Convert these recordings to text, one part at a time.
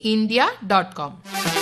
India dot com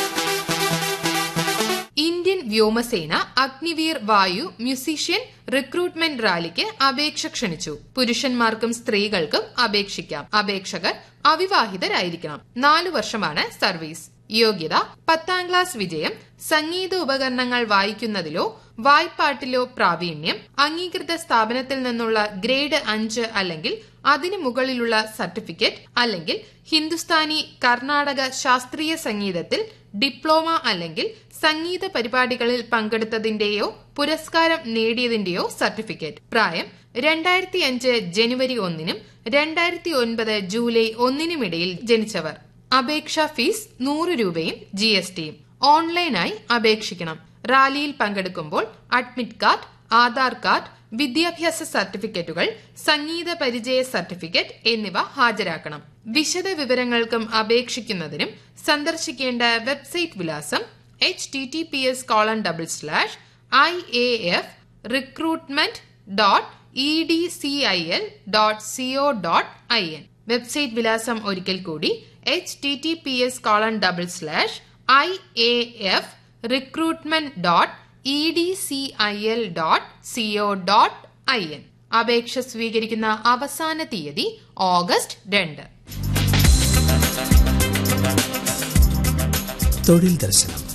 Indian വ്യോമസേന അഗ്നിവീർ വായു musician recruitment റാലിക്ക് അപേക്ഷ ക്ഷണിച്ചു പുരുഷന്മാർക്കും സ്ത്രീകൾക്കും അപേക്ഷിക്കാം അപേക്ഷകർ അവിവാഹിതരായിരിക്കണം നാലു വർഷമാണ് സർവീസ് യോഗ്യത പത്താം ക്ലാസ് വിജയം സംഗീത ഉപകരണങ്ങൾ വായിക്കുന്നതിലോ വായ്പാട്ടിലോ പ്രാവീണ്യം അംഗീകൃത സ്ഥാപനത്തിൽ നിന്നുള്ള ഗ്രേഡ് അഞ്ച് അല്ലെങ്കിൽ അതിനു മുകളിലുള്ള സർട്ടിഫിക്കറ്റ് അല്ലെങ്കിൽ ഹിന്ദുസ്ഥാനി കർണാടക ശാസ്ത്രീയ സംഗീതത്തിൽ ഡിപ്ലോമ അല്ലെങ്കിൽ സംഗീത പരിപാടികളിൽ പങ്കെടുത്തതിന്റെയോ പുരസ്കാരം നേടിയതിന്റെയോ സർട്ടിഫിക്കറ്റ് പ്രായം രണ്ടായിരത്തി അഞ്ച് ജനുവരി ഒന്നിനും രണ്ടായിരത്തി ഒൻപത് ജൂലൈ ഒന്നിനുമിടയിൽ ജനിച്ചവർ അപേക്ഷാ ഫീസ് നൂറ് രൂപയും ജി എസ് ടിയും ഓൺലൈനായി അപേക്ഷിക്കണം റാലിയിൽ പങ്കെടുക്കുമ്പോൾ അഡ്മിറ്റ് കാർഡ് ആധാർ കാർഡ് വിദ്യാഭ്യാസ സർട്ടിഫിക്കറ്റുകൾ സംഗീത പരിചയ സർട്ടിഫിക്കറ്റ് എന്നിവ ഹാജരാക്കണം വിശദ വിവരങ്ങൾക്കും അപേക്ഷിക്കുന്നതിനും സന്ദർശിക്കേണ്ട വെബ്സൈറ്റ് വിലാസം H T T P S colon double slash I A F recruitment dot E D C I L dot co dot I N website വിലാസം ഒരിക്കൽ കൂടി H T T P S colon double slash I A F recruitment dot E D C I L dot co dot I N അപേക്ഷ സ്വീകരിക്കുന്ന അവസാന തീയതി August രണ്ട് തൊഴിൽ ദർശനം